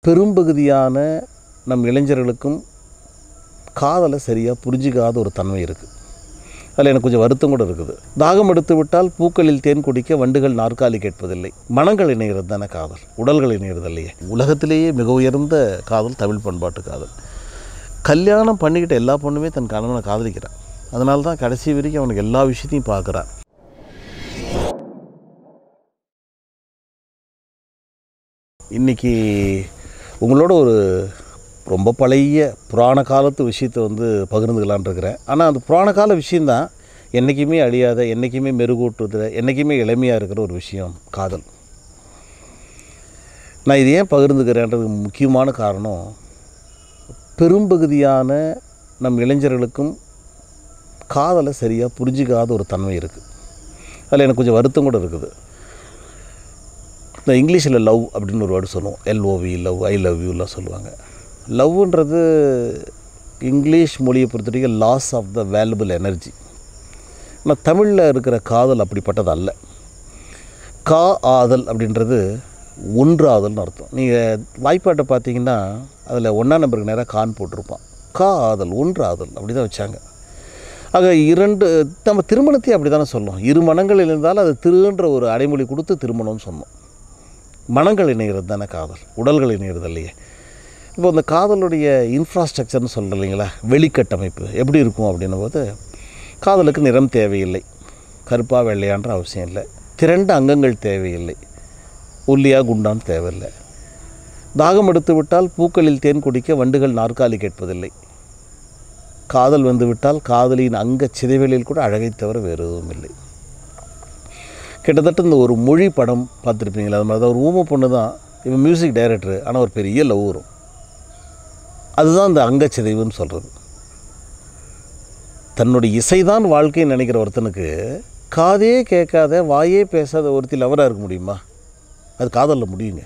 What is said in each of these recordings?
பெரும்பகுதியான நம் இளைஞர்களுக்கும் காதலை சரியாக புரிஞ்சிக்காத ஒரு தன்மை இருக்குது அதில் எனக்கு கொஞ்சம் வருத்தம் கூட இருக்குது தாகம் எடுத்து விட்டால் பூக்களில் தேன் குடிக்க வண்டுகள் நாற்காலி கேட்பதில்லை மனங்கள் இணைகிறது தானே காதல் உடல்கள் இணைகிறது இல்லையே உலகத்திலேயே மிக உயர்ந்த காதல் தமிழ் பண்பாட்டு காதல் கல்யாணம் பண்ணிக்கிட்ட எல்லா பொண்ணுமே தன் கணவனை காதலிக்கிறான் அதனால தான் கடைசி வரைக்கும் அவனுக்கு எல்லா விஷயத்தையும் பார்க்குறான் இன்றைக்கி உங்களோட ஒரு ரொம்ப பழைய புராண காலத்து விஷயத்தை வந்து பகிர்ந்துக்கலான்னு இருக்கிறேன் ஆனால் அந்த புராண கால விஷயந்தான் என்றைக்குமே அழியாத என்றைக்குமே மெருகூட்டுறதுல என்றைக்குமே இளமையாக இருக்கிற ஒரு விஷயம் காதல் நான் இது ஏன் பகிர்ந்துக்கிறேன்றதுக்கு முக்கியமான காரணம் பெரும்பகுதியான நம் இளைஞர்களுக்கும் காதலை சரியாக புரிஞ்சிக்காத ஒரு தன்மை இருக்குது அதில் எனக்கு கொஞ்சம் வருத்தம் கூட இருக்குது இந்த இங்கிலீஷில் லவ் அப்படின்னு ஒரு வேர்டு சொல்லுவோம் எல்ஓவி லவ் ஐ லவ் யூலாம் சொல்லுவாங்க லவ்ன்றது இங்கிலீஷ் மொழியை பொறுத்த வரைக்கும் loss of the valuable energy ஆனால் தமிழில் இருக்கிற காதல் அப்படிப்பட்டது அல்ல கா ஆதல் அப்படின்றது ஒன்றாதல்னு அர்த்தம் நீங்கள் வாய்ப்பாட்டை பார்த்தீங்கன்னா அதில் ஒன்றாம் நம்பருக்கு நேராக கான் போட்டிருப்பான் கா ஆதல் ஒன்றாதல் அப்படி தான் வச்சாங்க ஆக இரண்டு நம்ம திருமணத்தையும் அப்படி தானே சொல்லும் இரு மனங்கள் இருந்தாலும் அது திருன்ற ஒரு அடைமொழி கொடுத்து திருமணம்னு சொன்னோம் மனங்கள் இணைகிறது தானே காதல் உடல்கள் இணைகிறது இல்லையே இப்போ இந்த காதலுடைய இன்ஃப்ராஸ்ட்ரக்சர்னு சொல்கிறோம் இல்லைங்களா வெளிக்கட்டமைப்பு எப்படி இருக்கும் அப்படின்னும் போது காதலுக்கு நிறம் தேவையில்லை கருப்பாக வெள்ளையான்ற அவசியம் இல்லை திரண்ட அங்கங்கள் தேவையில்லை ஒல்லியா குண்டான் தேவையில்லை தாகம் எடுத்து விட்டால் பூக்களில் தேன் குடிக்க வண்டுகள் நாற்காலி கேட்பதில்லை காதல் வந்து விட்டால் காதலியின் அங்க சிதைவெளியில் கூட அழகை தவிர வேறு எதுவும் இல்லை கிட்டத்தட்ட இந்த ஒரு மொழி படம் பார்த்துருப்பீங்களா அது மாதிரி தான் ஒரு ஊமை பொண்ணு தான் இவன் மியூசிக் டைரக்டர் ஆனால் ஒரு பெரிய லவ் வரும் அதுதான் இந்த அங்கச்சிதைவுன்னு சொல்கிறது தன்னுடைய இசைதான் வாழ்க்கைன்னு நினைக்கிற ஒருத்தனுக்கு காதே கேட்காத வாயே பேசாத ஒருத்தி லவராக இருக்க முடியுமா அது காதலில் முடியுங்க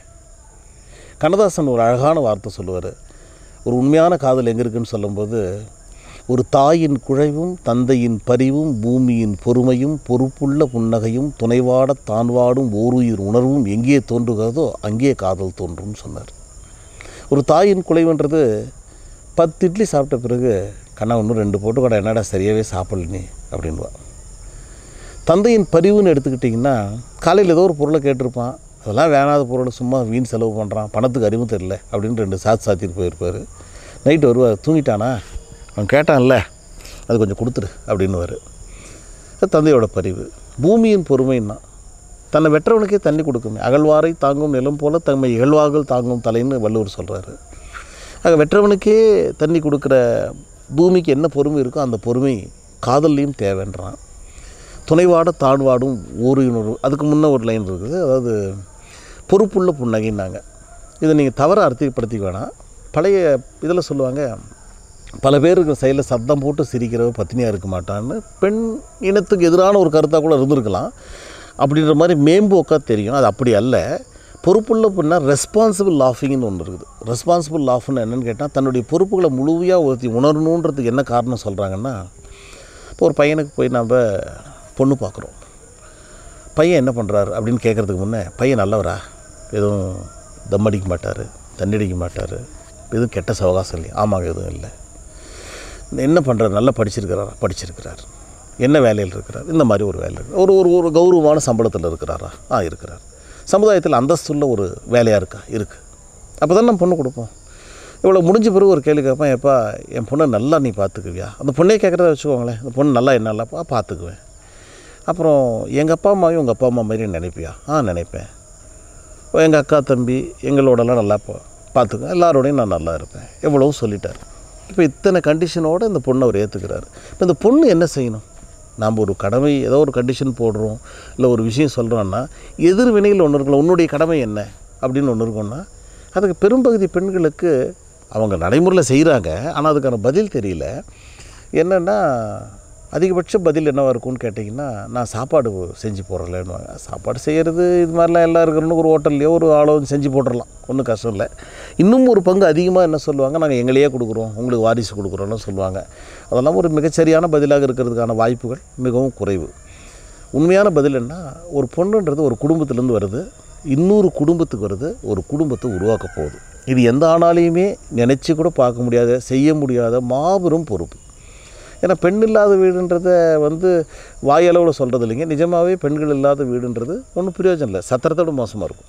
கண்ணதாசன் ஒரு அழகான வார்த்தை சொல்லுவார் ஒரு உண்மையான காதல் எங்கே இருக்குன்னு சொல்லும்போது ஒரு தாயின் குழைவும் தந்தையின் பரிவும் பூமியின் பொறுமையும் பொறுப்புள்ள புன்னகையும் துணைவாட தான் வாடும் ஓருயிர் உணர்வும் எங்கே தோன்றுகிறதோ அங்கே காதல் தோன்றும்னு சொன்னார் ஒரு தாயின் குலைவுன்றது பத்து இட்லி சாப்பிட்ட பிறகு கண்ணா இன்னும் ரெண்டு போட்டு கூட என்னடா சரியாகவே சாப்பிடல நீ அப்படின்வா தந்தையின் பரிவுன்னு எடுத்துக்கிட்டிங்கன்னா காலையில் ஏதோ ஒரு பொருளை கேட்டிருப்பான் அதெல்லாம் வேணாத பொருளை சும்மா வீண் செலவு பண்ணுறான் பணத்துக்கு அறிவு தெரியல அப்படின்னு ரெண்டு சாத்து சாத்திட்டு போயிருப்பார் நைட்டு வருவார் தூங்கிட்டானா அவன் கேட்டான்ல அது கொஞ்சம் கொடுத்துரு அப்படின்னுவார் தந்தையோட பரிவு பூமியின் பொறுமைன்னா தன்னை வெற்றவனுக்கே தண்ணி கொடுக்குமே அகழ்வாரை தாங்கும் நிலம் போல தம்மை இகழ்வார்கள் தாங்கும் தலைன்னு வள்ளுவர் சொல்கிறாரு ஆக வெற்றவனுக்கே தண்ணி கொடுக்குற பூமிக்கு என்ன பொறுமை இருக்கோ அந்த பொறுமை காதல்லையும் தேவைன்றான் துணைவாட தாழ்வாடும் ஓரியுணர்வு அதுக்கு முன்னே ஒரு லைன் இருக்குது அதாவது பொறுப்புள்ள புன்னகைன்னாங்க இதை நீங்கள் தவறாக அர்த்தப்படுத்திக்க வேணாம் பழைய இதில் சொல்லுவாங்க பல பேருக்கு சைடில் சத்தம் போட்டு சிரிக்கிறவ பத்தினியாக இருக்க மாட்டான்னு பெண் இனத்துக்கு எதிரான ஒரு கருத்தாக கூட இருந்திருக்கலாம் அப்படின்ற மாதிரி மேம்போக்காக தெரியும் அது அப்படி அல்ல பொறுப்புள்ள பொண்ணா ரெஸ்பான்சிபிள் லாஃபிங்னு ஒன்று இருக்குது ரெஸ்பான்சிபிள் லாஃப்னு என்னென்னு கேட்டால் தன்னுடைய பொறுப்புகளை முழுமையாக ஒருத்தி உணரணுன்றதுக்கு என்ன காரணம் சொல்கிறாங்கன்னா இப்போ ஒரு பையனுக்கு போய் நம்ம பொண்ணு பார்க்குறோம் பையன் என்ன பண்ணுறாரு அப்படின்னு கேட்குறதுக்கு முன்னே பையன் நல்லவரா எதுவும் தம் அடிக்க மாட்டார் தண்ணி அடிக்க மாட்டார் எதுவும் கெட்ட சவகாசம் இல்லையா ஆமாங்க எதுவும் இல்லை என்ன பண்ணுறாரு நல்லா படிச்சிருக்கிறாரா படிச்சிருக்கிறார் என்ன வேலையில் இருக்கிறார் இந்த மாதிரி ஒரு வேலை இருக்கு ஒரு ஒரு ஒரு கௌரவமான சம்பளத்தில் இருக்கிறாரா ஆ இருக்கிறார் சமுதாயத்தில் அந்தஸ்துள்ள ஒரு வேலையாக இருக்கா இருக்குது அப்போ தான் நம்ம பொண்ணு கொடுப்போம் இவ்வளோ முடிஞ்ச பிறகு ஒரு கேள்வி கேட்பேன் எப்பா என் பொண்ணை நல்லா நீ பார்த்துக்குவியா அந்த பொண்ணே கேட்குறத வச்சுக்கோங்களேன் அந்த பொண்ணு நல்லா என்னல்லப்பா பார்த்துக்குவேன் அப்புறம் எங்கள் அப்பா அம்மாவையும் உங்கள் அப்பா அம்மா மாதிரி நினைப்பியா ஆ நினைப்பேன் எங்கள் அக்கா தம்பி எங்களோடலாம் நல்லா பா பார்த்துக்குவேன் எல்லாரோடையும் நான் நல்லா இருப்பேன் எவ்வளோ சொல்லிட்டார் இப்போ இத்தனை கண்டிஷனோடு இந்த பொண்ணை அவர் ஏற்றுக்கிறாரு இப்போ இந்த பொண்ணு என்ன செய்யணும் நாம் ஒரு கடமை ஏதோ ஒரு கண்டிஷன் போடுறோம் இல்லை ஒரு விஷயம் சொல்கிறோன்னா எதிர்வினையில் ஒன்று இருக்கலாம் உன்னுடைய கடமை என்ன அப்படின்னு ஒன்று இருக்கும்னா அதுக்கு பெரும்பகுதி பெண்களுக்கு அவங்க நடைமுறையில் செய்கிறாங்க ஆனால் அதுக்கான பதில் தெரியல என்னென்னா அதிகபட்ச பதில் என்னவாக இருக்கும்னு கேட்டிங்கன்னா நான் சாப்பாடு செஞ்சு போடுறேன்னுவாங்க சாப்பாடு செய்கிறது இது மாதிரிலாம் எல்லாம் இருக்கிறன்னு ஒரு ஹோட்டல்லையோ ஒரு ஆளோ செஞ்சு போட்டுடலாம் ஒன்றும் கஷ்டம் இல்லை இன்னும் ஒரு பங்கு அதிகமாக என்ன சொல்லுவாங்க நாங்கள் எங்களையே கொடுக்குறோம் உங்களுக்கு வாரிசு கொடுக்குறோன்னு சொல்லுவாங்க அதெல்லாம் ஒரு மிகச்சரியான பதிலாக இருக்கிறதுக்கான வாய்ப்புகள் மிகவும் குறைவு உண்மையான பதில் என்ன ஒரு பொண்ணுன்றது ஒரு குடும்பத்திலேருந்து வருது இன்னொரு குடும்பத்துக்கு வருது ஒரு குடும்பத்தை உருவாக்க போகுது இது எந்த ஆணாலையுமே நினச்சி கூட பார்க்க முடியாத செய்ய முடியாத மாபெரும் பொறுப்பு ஏன்னா பெண் இல்லாத வீடுன்றத வந்து வாயளவில் சொல்கிறது இல்லைங்க நிஜமாகவே பெண்கள் இல்லாத வீடுன்றது ஒன்றும் பிரயோஜனம் இல்லை சத்திரத்தோட மோசமாக இருக்கும்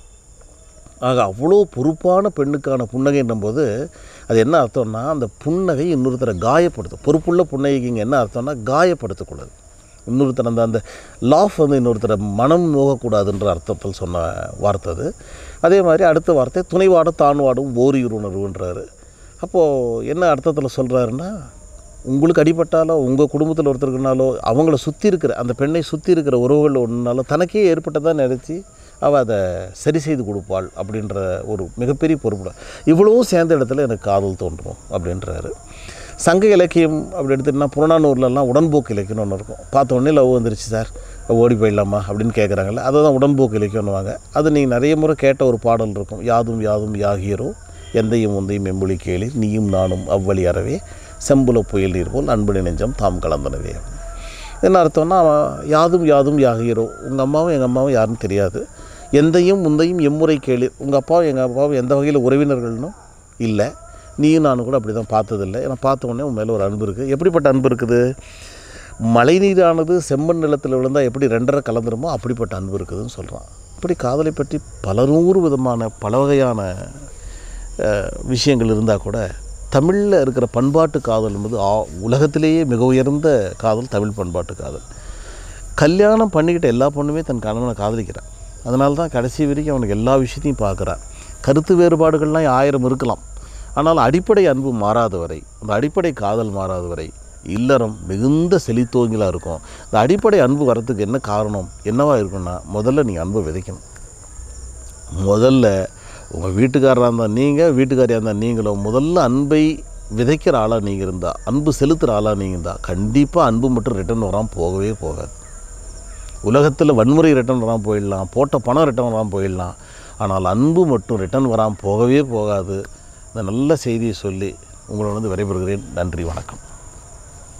ஆக அவ்வளோ பொறுப்பான பெண்ணுக்கான புன்னகைன்னும் போது அது என்ன அர்த்தம்னா அந்த புன்னகை இன்னொருத்தரை காயப்படுத்தும் பொறுப்புள்ள புன்னகைக்கு என்ன அர்த்தம்னா காயப்படுத்தக்கூடாது இன்னொருத்தர் அந்த அந்த லாஃப் வந்து இன்னொருத்தரை மனம் நோகக்கூடாதுன்ற அர்த்தத்தில் சொன்ன வார்த்தை அது அதே மாதிரி அடுத்த வார்த்தை துணைவாடும் தாழ்வாடும் ஓரியூர் உணர்வுன்றாரு அப்போது என்ன அர்த்தத்தில் சொல்கிறாருன்னா உங்களுக்கு அடிபட்டாலோ உங்கள் குடும்பத்தில் ஒருத்தருக்குனாலோ அவங்கள சுற்றி இருக்கிற அந்த பெண்ணை சுற்றி இருக்கிற உறவுகள் ஒன்றுனாலும் தனக்கே ஏற்பட்டதாக நினச்சி அவள் அதை சரி செய்து கொடுப்பாள் அப்படின்ற ஒரு மிகப்பெரிய பொறுப்பு இவ்வளவும் சேர்ந்த இடத்துல எனக்கு காதல் தோன்றும் அப்படின்றாரு சங்க இலக்கியம் அப்படி எடுத்துகிட்டா புறநானூர்லலாம் உடன்போக்கு இலக்கியம்னு ஒன்று இருக்கும் பார்த்த உடனே லவ் வந்துருச்சு சார் ஓடி போயிடலாமா அப்படின்னு கேட்குறாங்கல்ல அதை தான் உடன்போக்கு இலக்கியம்னுவாங்க அது நீங்கள் நிறைய முறை கேட்ட ஒரு பாடல் இருக்கும் யாதும் யாதும் யாகியரோ எந்தையும் உந்தையும் எம்புலி கேளிர் நீயும் நானும் அவ்வழி அறவே செம்புல புயல் நீர் போல் அன்பு நெஞ்சம் தாம் கலந்தனவே என்ன அர்த்தம்னா அவன் யாதும் யாதும் யாகியரோ உங்கள் அம்மாவும் எங்கள் அம்மாவும் யாருன்னு தெரியாது எந்தையும் முந்தையும் எம்முறை கேளு உங்கள் அப்பாவும் எங்கள் அப்பாவும் எந்த வகையில் உறவினர்கள்னும் இல்லை நீயும் நானும் கூட அப்படி தான் பார்த்ததில்லை ஏன்னா பார்த்த உடனே உன் மேலே ஒரு அன்பு இருக்குது எப்படிப்பட்ட அன்பு இருக்குது மழைநீரானது செம்மண் நிலத்தில் விழுந்தால் எப்படி ரெண்டரை கலந்துருமோ அப்படிப்பட்ட அன்பு இருக்குதுன்னு சொல்கிறான் இப்படி காதலை பற்றி பல நூறு விதமான பல வகையான அஹ், விஷயங்கள் இருந்தால் கூட தமிழில் இருக்கிற பண்பாட்டு காதல் என்பது ஆ- உலகத்திலேயே மிக உயர்ந்த காதல் தமிழ் பண்பாட்டு காதல் கல்யாணம் பண்ணிக்கிட்ட எல்லா பொண்ணுமே தன் கணவனை காதலிக்கிறான் அதனால தான் கடைசி வரைக்கும் அவனுக்கு எல்லா விஷயத்தையும் பார்க்குறான் கருத்து வேறுபாடுகள்லாம் ஆயிரம் இருக்கலாம் ஆனால் அடிப்படை அன்பு மாறாத வரை அந்த அடிப்படை காதல் மாறாத வரை இல்லறம் மிகுந்த செழித்தோங்கிலாக இருக்கும் இந்த அடிப்படை அன்பு வரத்துக்கு என்ன காரணம் என்னவா இருக்குன்னா முதல்ல நீ அன்பை விதைக்கணும் முதல்ல உங்கள் வீட்டுக்காரராக இருந்தால் நீங்கள் வீட்டுக்காரியாக இருந்தால் நீங்களும் முதல்ல அன்பை விதைக்கிற ஆளாக நீங்கள் இருந்தால் அன்பு செலுத்துகிற ஆளாக நீங்கள் இருந்தால் கண்டிப்பாக அன்பு மட்டும் ரிட்டர்ன் வராமல் போகவே போகாது உலகத்தில் வன்முறை ரிட்டர்ன் வராமல் போயிடலாம் போட்ட பணம் ரிட்டர்ன் வராமல் போயிடலாம் ஆனால் அன்பு மட்டும் ரிட்டர்ன் வராமல் போகவே போகாது இந்த நல்ல செய்தியை சொல்லி உங்களோட வந்து விடைபெறுகிறேன் நன்றி வணக்கம்